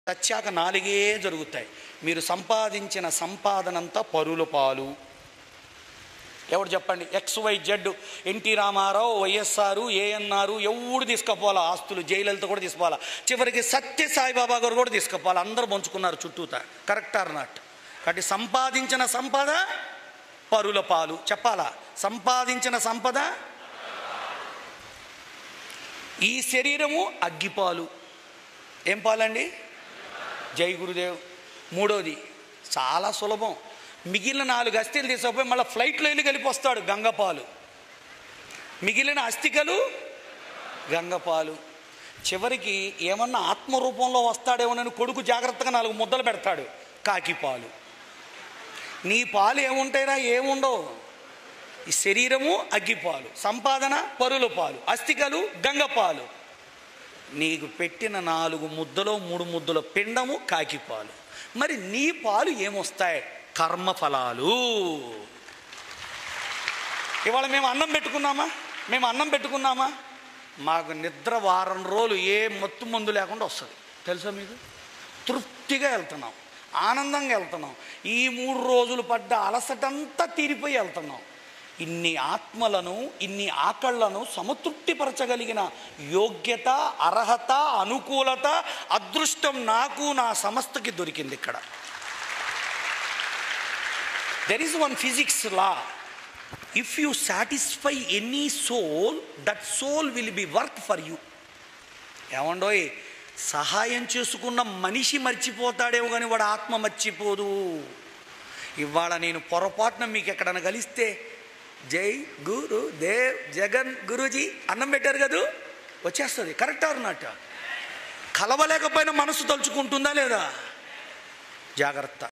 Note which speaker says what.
Speaker 1: చచ్చాక నాలుగే జరుగుతాయి మీరు సంపాదించిన సంపాదనంతా పరుల పాలు ఎవడు చెప్పండి X Y Z NT Rama Rao YSR ANR ఎవడు తీసుకుపోవాలా ఆస్తులు జైలలతో కూడా తీసుకోవాలా చివరికి సత్య సాయిబాబా గారు కూడా తీసుకుపోవాలి అందరూ పంచుకున్నారు చుట్టూతా కరెక్ట్ ఆర్ నాట్ కాబట్టి సంపాదించిన సంపద పరుల పాలు చెప్పాలా సంపాదించిన సంపద ఈ శరీరము అగ్గిపాలు ఏం పాలండి జై గురుదేవ్ మూడోది చాలా సులభం మిగిలిన నాలుగు అస్థిలు తీసుకుపోయి మళ్ళీ ఫ్లైట్లో వెళ్ళి కలిపి వస్తాడు గంగపాలు మిగిలిన అస్థికలు గంగపాలు చివరికి ఏమన్నా ఆత్మరూపంలో వస్తాడేమోనని కొడుకు జాగ్రత్తగా నాలుగు ముద్దలు పెడతాడు కాకిపాలు నీ పాలు ఏముంటాయిరా ఏముండవు ఈ శరీరము అగ్గిపాలు సంపాదన పరుల పాలు అస్థికలు గంగపాలు నీకు పెట్టిన నాలుగు ముద్దలో మూడు ముద్దల పిండము కాకిపాలు మరి నీ పాలు ఏమొస్తాయి కర్మఫలాలు ఇవాళ మేము అన్నం పెట్టుకున్నామా మేము అన్నం పెట్టుకున్నామా మాకు నిద్ర వారం రోజులు ఏ మత్తు మందు లేకుండా వస్తుంది తెలుసా మీకు తృప్తిగా వెళ్తున్నాం ఆనందంగా వెళ్తున్నాం ఈ మూడు రోజులు పడ్డ అలసటంతా తీరిపోయి వెళ్తున్నాం ఇన్ని ఆత్మలను ఇన్ని ఆకళ్లను సమతృప్తిపరచగలిగిన యోగ్యత అర్హత అనుకూలత అదృష్టం నాకు నా సంస్థకి దొరికింది ఇక్కడ there is one physics law if you satisfy any soul that soul will be work for you ఏమండోయ్ సహాయం చేసుకున్న మనిషి మర్చిపోతాడేమో కానీ వాడు ఆత్మ మర్చిపోదు ఇవాళ నేను పొరపాటున మీకు ఎక్కడైనా కలిస్తే జై గురు దేవ్ జగన్ గురూజీ అన్నం పెట్టారు కదూ వచ్చేస్తుంది కరెక్ట్ ఆర్ నాట్ కలవలేకపోయినా మనసు తలుచుకుంటుందా లేదా జాగ్రత్త